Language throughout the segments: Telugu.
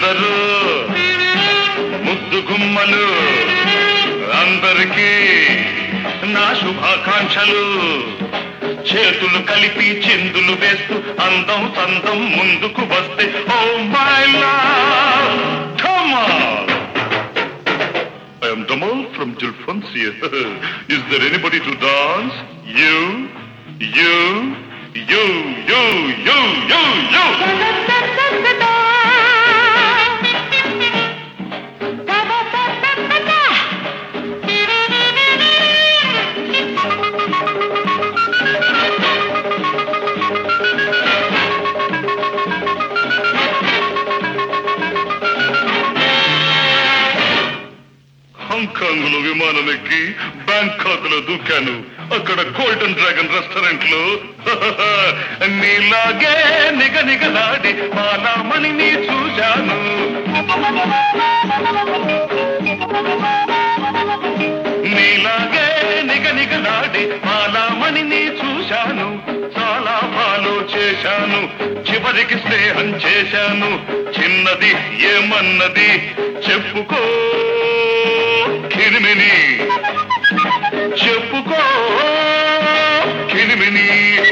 అందరూ ముద్దు గుమ్మలు అందరికీ నా శుభాకాంక్షలు చేతులు కలిపి చిందులు వేస్తూ అందం సందం ముందుకు వస్తే oh my love come I am Damal from Jalfansia. Is there anybody to dance? You, you, you, you, you, you, you. Hong Kong లో విమానం ఎక్కి బ్యాంకాక్ లో దూకాను అక్కడ గోల్డెన్ డ్రాగన్ రెస్టారెంట్ లో నీలాగే నిగ నిగలాడి మాలామణిని చూశాను నీలాగే నిగ నిగలాడి మాలామణిని చూశాను చాలా ఫాలో చేశాను చివరికి స్నేహం చేశాను చిన్నది ఏమన్నది చెప్పుకో కిరిమిని చెప్పుకో కిరిమిని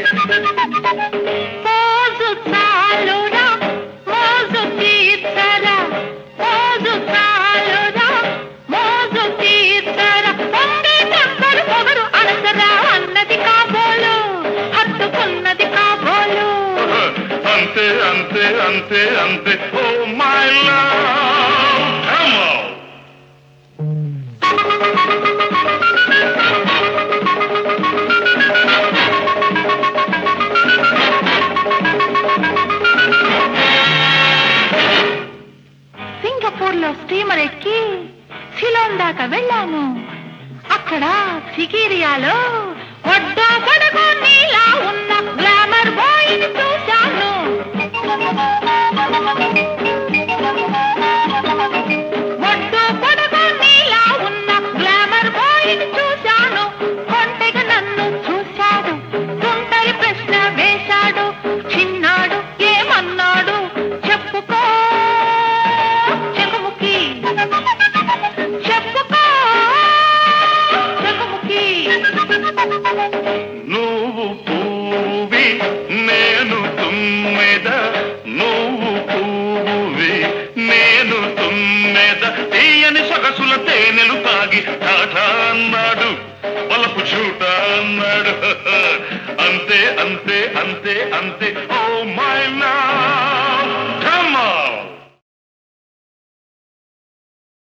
మోజు చాలురా మోజు తీర్చరా మోజు చాలురా మోజు తీర్చరా పొంగే కంకరు పొగరు అనసరా అన్నది కాబోలు హత్తుకున్నది కాబోలు అంతే అంతే అంతే అంతే oh my love come on Singapore లో స్టీమర్ ఎక్కి సిలోన్ దాకా వెళ్ళాను అక్కడ సిగిరియాలో ఒడ్డో పొడగో నీలా ఉన్న గ్లామర్ బాయ్ చూశాను ఒడ్డో పొడగో నీలా ఉన్న గ్లామర్ బాయ్ చూశాను కొంటెగా నన్ను చూశాడు తుంటరి ప్రశ్న వేశాడు చిన్నాడు ఏమన్నాడు చెప్పుకో చెకుముకి చెప్పుకో చెకుముకి నువ్వు పూవి నేను తుమ్మెద నువ్వు పూవి నేను తుమ్మెద తీయని సొగసుల తేనెలు తాగి టాటా అన్నాడు వలపు చూట అన్నాడు అంతే అంతే అంతే అంతే ఓ